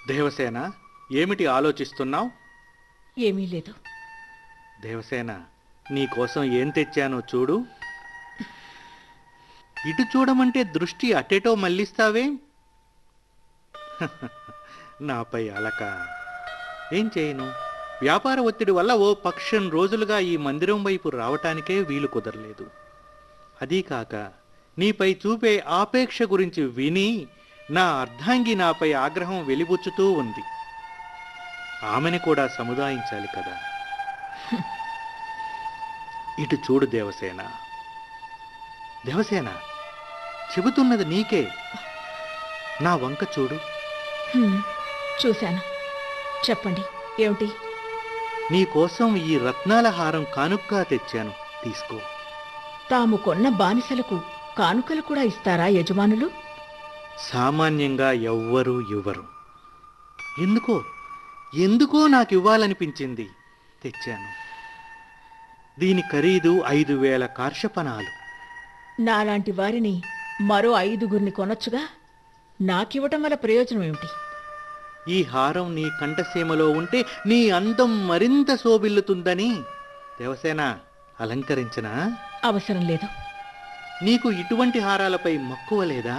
దేవసేన ఏమిటి ఆలోచిస్తున్నావు ఏమీ లేదు దేవసేన నీకోసం ఏం తెచ్చానో చూడు ఇటు చూడమంటే దృష్టి అటేటో మళ్ళిస్తావే నాపై అలక ఏం చేయను వ్యాపార ఒత్తిడి వల్ల ఓ పక్షం రోజులుగా ఈ మందిరం వైపు రావటానికే వీలు కుదరలేదు అదీ కాక నీపై చూపే ఆపేక్ష గురించి విని నా అర్ధాంగి నాపై ఆగ్రహం వెలిబుచ్చుతూ ఉంది ఆమెని కూడా సముదాయించాలి కదా ఇటు చూడు దేవసేన దేవసేన చెబుతున్నది నీకే నా వంక చూడు హ్మ్, చూశాను చెప్పండి ఏమిటి నీకోసం ఈ రత్నాల హారం కానుక్కా తెచ్చాను తీసుకో తాము కొన్న బానిసలకు కానుకలు కూడా ఇస్తారా యజమానులు సామాన్యంగా ఎవ్వరూ ఇవ్వరు ఎందుకో ఎందుకో నాకు ఇవ్వాలనిపించింది తెచ్చాను దీని ఖరీదు ఐదు వేల కార్షపణాలు నాలాంటి వారిని మరో ఐదుగురిని కొనొచ్చుగా నాకివ్వటం వల్ల ప్రయోజనం ఏమిటి ఈ హారం నీ కంఠసీమలో ఉంటే నీ అందం మరింత శోభిల్లుతుందని దేవసేన అలంకరించనా అవసరం లేదు నీకు ఇటువంటి హారాలపై మక్కువ లేదా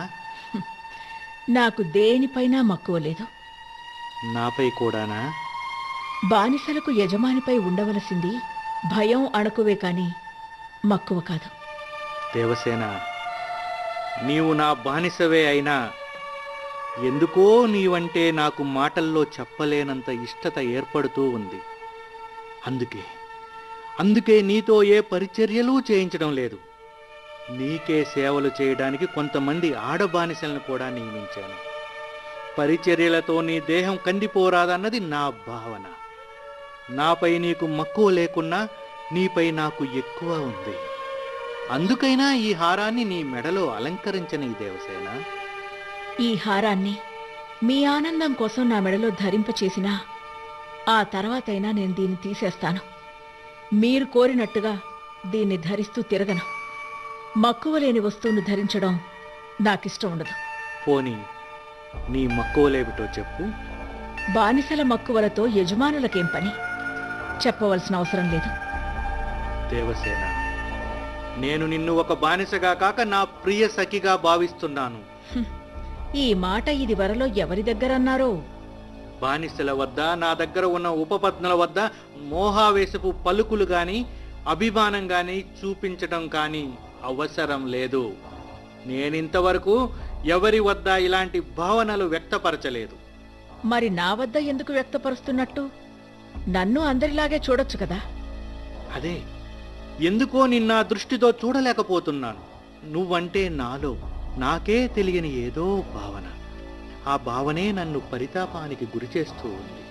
నాకు దేనిపైనా మక్కువ లేదు నాపై కూడానా బానిసలకు యజమానిపై ఉండవలసింది భయం అణకువే కాని మక్కువ కాదు దేవసేన నీవు నా బానిసవే అయినా ఎందుకో నీవంటే నాకు మాటల్లో చెప్పలేనంత ఇష్టత ఏర్పడుతూ ఉంది అందుకే అందుకే నీతో ఏ పరిచర్యలు చేయించడం లేదు నీకే సేవలు చేయడానికి కొంతమంది ఆడబానిసలను కూడా నియమించాను పరిచర్యలతో నీ దేహం కందిపోరాదన్నది నా భావన నాపై నీకు మక్కువ లేకున్నా నీపై నాకు ఎక్కువ ఉంది అందుకైనా ఈ హారాన్ని నీ మెడలో అలంకరించని దేవసేన ఈ హారాన్ని మీ ఆనందం కోసం నా మెడలో ధరింపచేసినా ఆ తర్వాతైనా నేను దీన్ని తీసేస్తాను మీరు కోరినట్టుగా దీన్ని ధరిస్తూ తిరగను మక్కువ లేని వస్తువును ధరించడం నాకిష్టం ఉండదు పోనీ నీ మక్కువలేమిటో చెప్పు బానిసల మక్కువలతో యజమానులకేం పని చెప్పవలసిన అవసరం లేదు దేవసేన నేను నిన్ను ఒక బానిసగా కాక నా ప్రియ సఖిగా భావిస్తున్నాను హ్మ్. ఈ మాట ఇది వరలో ఎవరి దగ్గరన్నారో బానిసల వద్ద నా దగ్గర ఉన్న ఉపపత్నుల వద్ద మోహావేశపు పలుకులు గాని అభిమానం గాని చూపించటం కానీ అవసరం లేదు నేనింతవరకు ఎవరి వద్ద ఇలాంటి భావనలు వ్యక్తపరచలేదు మరి నా వద్ద ఎందుకు వ్యక్తపరుస్తున్నట్టు నన్ను అందరిలాగే చూడొచ్చు కదా అదే ఎందుకో నిన్న దృష్టితో చూడలేకపోతున్నాను నువ్వంటే నాలో నాకే తెలియని ఏదో భావన ఆ భావనే నన్ను పరితాపానికి గురిచేస్తూ ఉంది